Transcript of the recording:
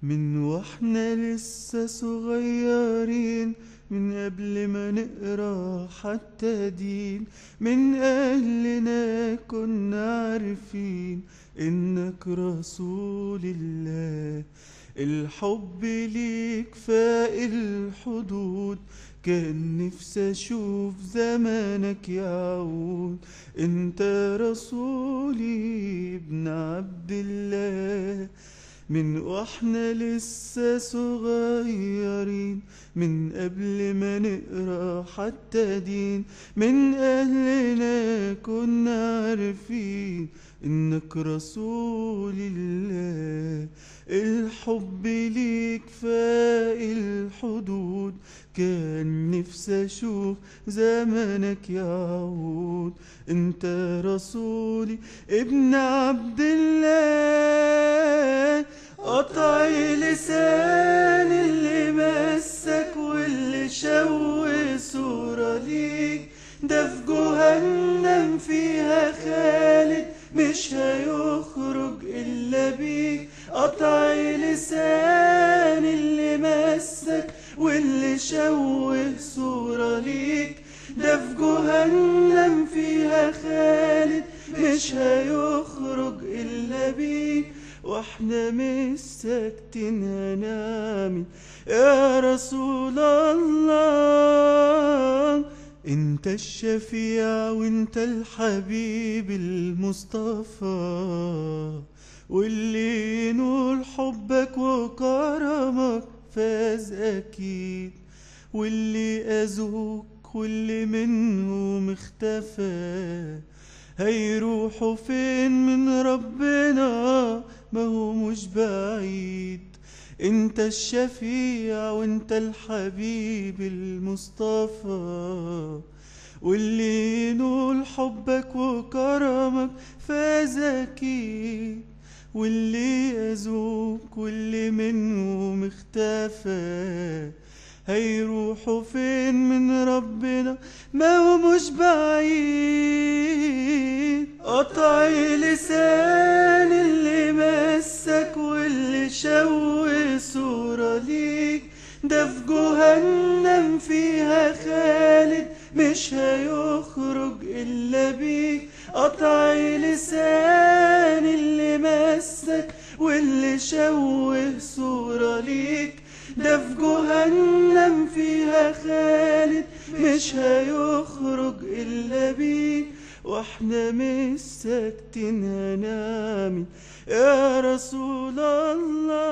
من واحنا لسه صغيرين من قبل ما نقرا حتى دين من أهلنا كنا عارفين إنك رسول الله الحب ليك فاق الحدود كان نفسي اشوف زمانك يعود انت رسولي ابن عبد الله من واحنا لسه صغيرين من قبل ما نقرا حتى دين من اهلنا كنا عارفين انك رسول الله الحب ليك فاق الحدود كان نفسي اشوف زمانك يعود انت رسولي ابن عبد الله قطع لسان اللي مسك واللي شوه صورة ليك ده في جهنم فيها خالد مش هيخرج إلا بيك قطع لسان اللي مسك واللي شوه صورة ليك ده في جهنم فيها خالد مش هيخرج إلا بيك واحنا مش ساكتين هنعمل يا رسول الله انت الشفيع وانت الحبيب المصطفى واللي ينول حبك وكرمك فاز اكيد واللي اذوق واللي منهم اختفى هيروحوا فين من ربنا ما هو مش بعيد انت الشفيع وانت الحبيب المصطفى واللي ينول حبك وكرمك فاز اكيد واللي يذوق واللي منهم اختفى هيروحوا فين من ربنا ما هو مش بعيد قطع لسان اللي مسك واللي شوه صورة ليك ده في جهنم فيها خالد مش هيخرج إلا بيك قطع لسان اللي مسك واللي شوه صورة ليك ده في جهنم فيها خالد مش هيخرج إلا بيك واحنا مش ساكتين هنعمل يا رسول الله